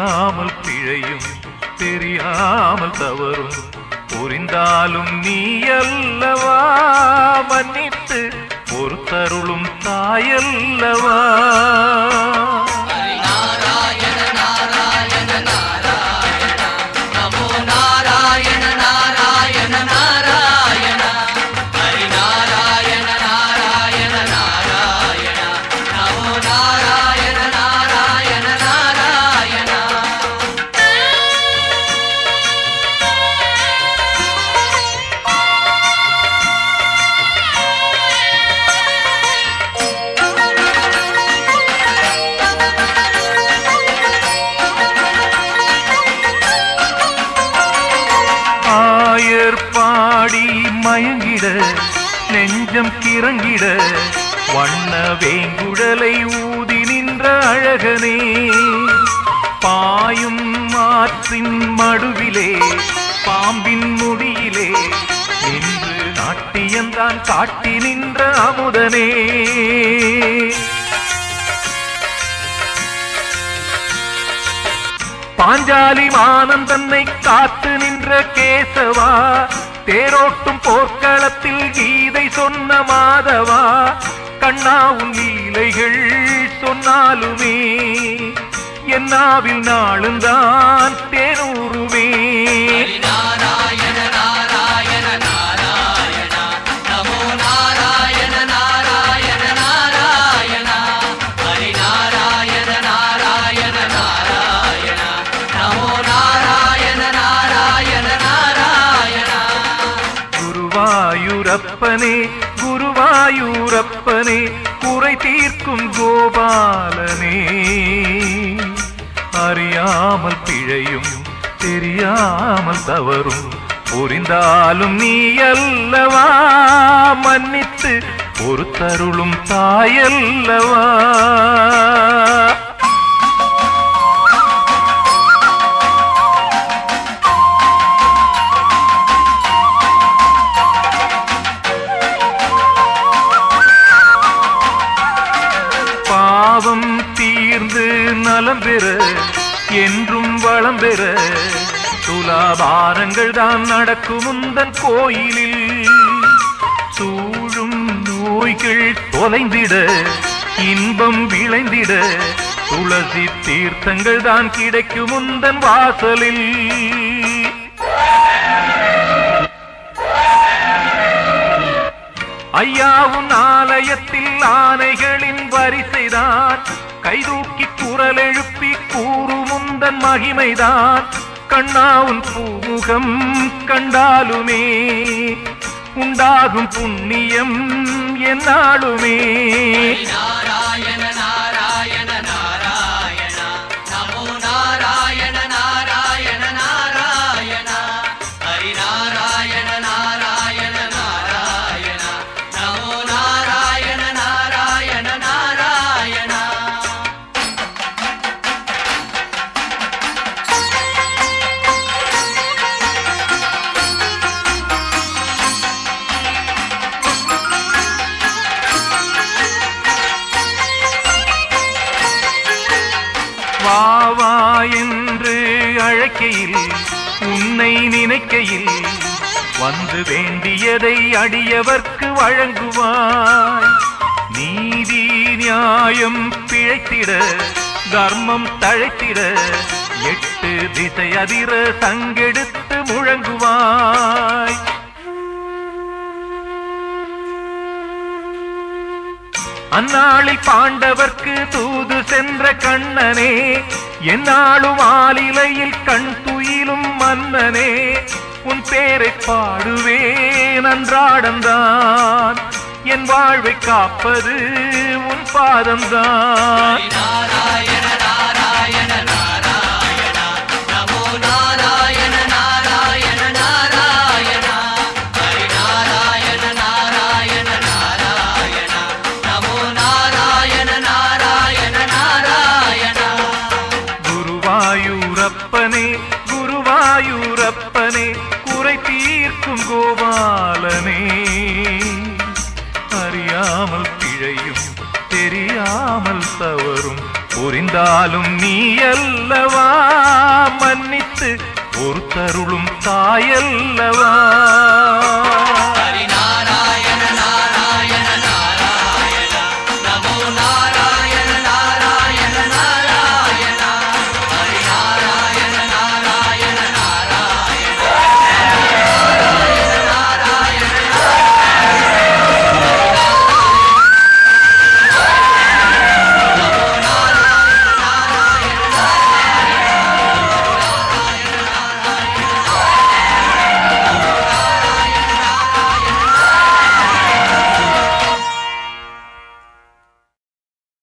அறியாமல் பிழையும் தெரியாமல் தவறும் புரிந்தாலும் நீ அல்லவா மன்னித்து பொறுத்தருளும் தாயல்லவா நாராயண நாராயண நாராயண நமோ நாராயண நாராயண நாராயண ஹரி நாராயண நாராயண நாராயண நமோ நாராயண நாராயண நாராயண ஆயர் பாடி மயங்கிட நெஞ்சம் கிறங்கிட வண்ண வேங்குடலை ஊதி நின்ற அழகனே பாயும் மாற்றின் மடுவிலே பாம்பின் முடியிலே நின்று நாட்டியந்தான் காட்டி நின்ற அமுதனே பாஞ்சாலி மானன் தன்னை காத்து நின்ற கேசவா தேரோட்டும் போர்க்களத்தில் கீதை சொன்ன மாதவா கண்ணா உன் லீலைகள் சொன்னாலுமே என்னாவில் நாளுந்தான் தேனூருமே ஹரி நாராயண நாராயண நாராயண நமோ நாராயண நாராயண நாராயண ஹரி நாராயண நாராயண நாராயண நமோ நாராயண நாராயண நாராயண குருவாயூரப்பனே குருவாயூரப்பனே குறை தீர்க்கும் கோபாலனே அறியாமல் பிழையும் தெரியாமல் தவறும் புரிந்தாலும் நீ அல்லவா மன்னித்து ஒரு தருளும் தாயல்லவா பாவம் தீர்ந்து நலம் பெற என்றும் வளம் பெற துலாபாரங்கள் தான் நடக்கும் உந்தன் கோயிலில் சூழும் நோய்கள் தொலைந்திட இன்பம் விளைந்திட துளசி தீர்த்தங்கள் தான் கிடைக்கும் உந்தன் வாசலில் ஐயாவும் ஆலயத்தில் ஆனைகளின் வரிசைதான் கைதூக்கி குரல் எழுப்பி கூறுமுந்தன் மகிமைதான் கண்ணாவும் பூமுகம் கண்டாலுமே உண்டாகும் புண்ணியம் என்னாலுமே நாராயண நாராயண நாராயண நமோ நாராயண நாராயண நாராயண ஹரி நாராயண நாராயண நாராயண நமோ நாராயண நாராயண நாராயண வா வா என்று அழைக்கையில் உன்னை நினைக்கையில் வந்து வேண்டியதை அடியவர்க்கு வழங்குவாய் நீதி நியாயம் பிழைத்திட தர்மம் தழைத்திட எட்டு திசை அதிர சங்கெடுத்து முழங்குவாய் அந்நாளில் பாண்டவர்க்கு தூது சென்ற கண்ணனே எந்நாளும் ஆலிலையில் கண் துயிலும் மன்னனே உன் பேரை பாடுவேன் அன்றாடம்தான் என் வாழ்வை காப்பது உன் பாதம்தான் நாராயண நாராயண நாராயண நமோ நாராயண நாராயண நாராயண ஹரி நாராயண நாராயண நாராயண நமோ நாராயண நாராயண நாராயண குருவாயூரப்பனே குருவாயூரப்பனே குறை தீர்க்கும் கோபாலனே அறியாமல் பிழையும் தெரியாமல் தவறும் புரிந்த என்றாலும் நீ அல்லவா மன்னித்து ஒரு தருளும் தாயல்லவா